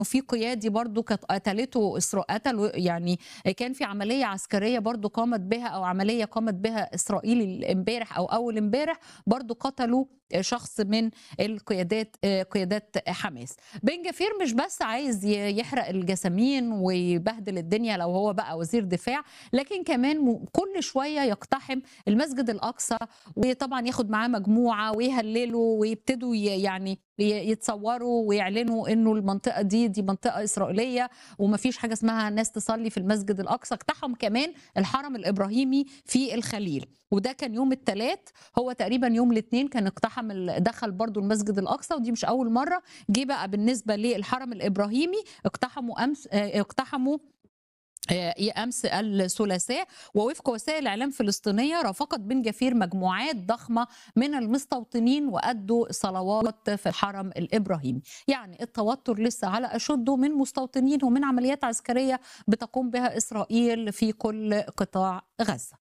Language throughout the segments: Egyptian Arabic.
في قيادي برضو كانت قتلته إسرا... قتلوا يعني كان في عملية عسكرية برضو قامت بها أو عملية قامت بها إسرائيل امبارح أو أول امبارح برضو قتلوا شخص من القيادات قيادات حماس بن جفير مش بس عايز يحرق الجسامين ويبهدل الدنيا لو هو بقى وزير دفاع لكن كمان كل شوية يقتحم المسجد الأقصى وطبعا ياخد معاه مجموعة ويهللوا ويبتدوا يعني يتصوروا ويعلنوا انه المنطقه دي دي منطقه اسرائيليه ومفيش حاجه اسمها ناس تصلي في المسجد الاقصى اقتحم كمان الحرم الابراهيمي في الخليل وده كان يوم الثلاث هو تقريبا يوم الاثنين كان اقتحم دخل برضو المسجد الاقصى ودي مش اول مره جه بقى بالنسبه للحرم الابراهيمي اقتحموا امس اقتحموا امس الثلاثاء ووفق وسائل اعلام فلسطينيه رافقت بن جفير مجموعات ضخمه من المستوطنين وادوا صلوات في الحرم الابراهيمي يعني التوتر لسه على اشده من مستوطنين ومن عمليات عسكريه بتقوم بها اسرائيل في كل قطاع غزه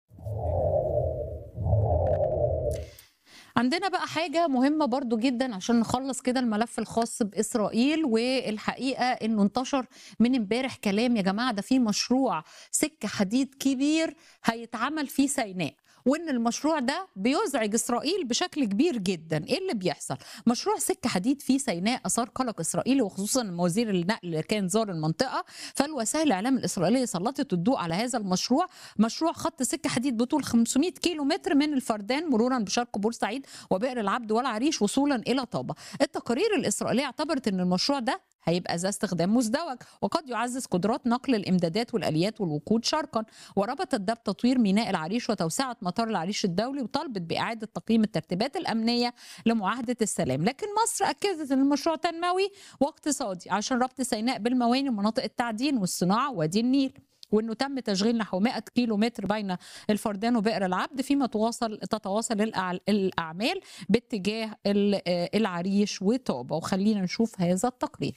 عندنا بقى حاجة مهمة برضو جدا عشان نخلص كده الملف الخاص بإسرائيل والحقيقة إنه انتشر من امبارح كلام يا جماعة ده في مشروع سكة حديد كبير هيتعمل في سيناء وان المشروع ده بيزعج اسرائيل بشكل كبير جدا ايه اللي بيحصل مشروع سكه حديد في سيناء اثار قلق اسرائيلي وخصوصا وزير النقل اللي كان زار المنطقه فالوسائل الاعلام الاسرائيليه سلطت الضوء على هذا المشروع مشروع خط سكه حديد بطول 500 كيلو متر من الفردان مرورا بشرق بورسعيد وبئر العبد والعريش وصولا الى طابه التقارير الاسرائيليه اعتبرت ان المشروع ده هيبقى ذا استخدام مزدوج وقد يعزز قدرات نقل الامدادات والاليات والوقود شرقا وربطت ده بتطوير ميناء العريش وتوسعه مطار العريش الدولي وطالبت باعاده تقييم الترتيبات الامنيه لمعاهده السلام لكن مصر اكدت ان المشروع تنموي واقتصادي عشان ربط سيناء بالموانئ ومناطق التعدين والصناعه وادي النيل وانه تم تشغيل نحو 100 كيلو متر بين الفردان وبئر العبد فيما تواصل تتواصل الاعمال باتجاه العريش وطابه وخلينا نشوف هذا التقرير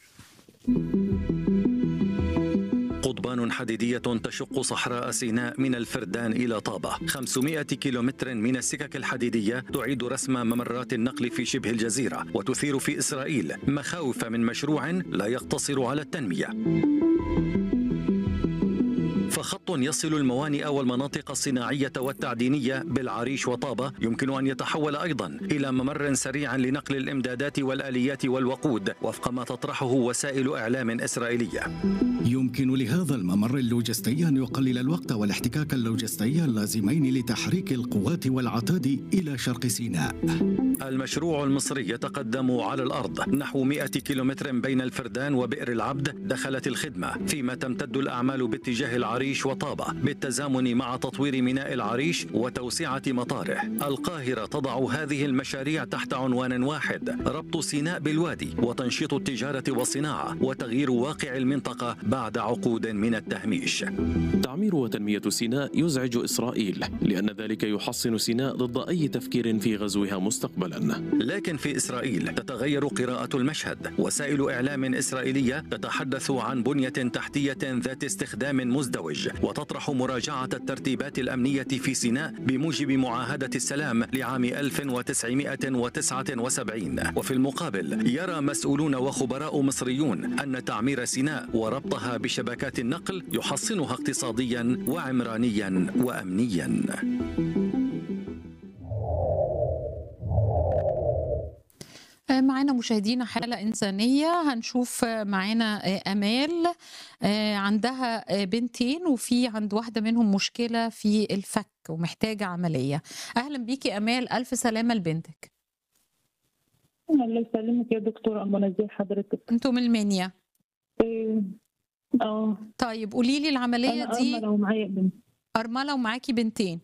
قضبان حديدية تشق صحراء سيناء من الفردان إلى طابة 500 كيلومتر من السكك الحديدية تعيد رسم ممرات النقل في شبه الجزيرة وتثير في إسرائيل مخاوف من مشروع لا يقتصر على التنمية فخط يصل الموانئ والمناطق الصناعية والتعدينية بالعريش وطابة يمكن أن يتحول أيضا إلى ممر سريع لنقل الإمدادات والآليات والوقود وفق ما تطرحه وسائل إعلام إسرائيلية يمكن لهذا الممر اللوجستي أن يقلل الوقت والاحتكاك اللوجستي اللازمين لتحريك القوات والعتاد إلى شرق سيناء المشروع المصري يتقدم على الأرض نحو 100 كيلومتر بين الفردان وبئر العبد دخلت الخدمة فيما تمتد الأعمال باتجاه العريش وطابة بالتزامن مع تطوير ميناء العريش وتوسعة مطاره القاهرة تضع هذه المشاريع تحت عنوان واحد ربط سيناء بالوادي وتنشيط التجارة والصناعة وتغيير واقع المنطقة بعد عقود من التهميش تعمير وتنمية سيناء يزعج إسرائيل لأن ذلك يحصن سيناء ضد أي تفكير في غزوها مستقبلا لكن في إسرائيل تتغير قراءة المشهد وسائل إعلام إسرائيلية تتحدث عن بنية تحتية ذات استخدام مزدوج وتطرح مراجعة الترتيبات الأمنية في سيناء بموجب معاهدة السلام لعام 1979 وفي المقابل يرى مسؤولون وخبراء مصريون أن تعمير سيناء وربطها بشبكات النقل يحصنها اقتصاديا وعمرانيا وأمنيا معانا مشاهدينا حالة إنسانية هنشوف معانا أمال عندها بنتين وفي عند واحدة منهم مشكلة في الفك ومحتاجة عملية أهلا بيكي أمال ألف سلامة لبنتك الله يسلمك يا دكتورة أمال ازي حضرتك انتوا من المنيا إيه، اه طيب قولي لي العملية أنا دي أرملة ومعايا بنت أرملة ومعاكي بنتين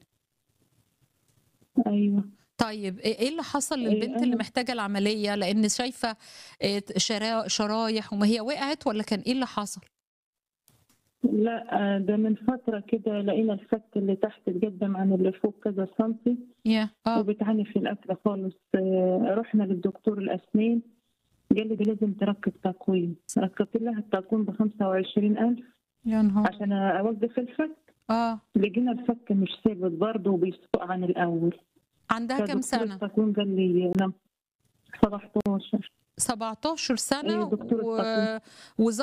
أيوه طيب ايه اللي حصل إيه، للبنت اللي أنا- محتاجة العملية لأن شايفة إيه، شرا- شرايح وما هي وقعت ولا كان ايه اللي حصل لا آه، ده من فترة كده لقينا الفك اللي تحت اتقدم عن اللي فوق كذا سنتي يا اه وبتعاني في الأكل خالص آه، رحنا للدكتور الأسنان قال لي دي لازم تركب تقويم ركبت لها التقويم ب 25000 يا نهار عشان أوقف الفك اه لقينا الفك مش ثابت برضه وبيسوق عن الأول عندها كام فدكتور سنة التقويم قال لي نعم 17 17 سنه أيوة، دكتور و... التقويم. وظ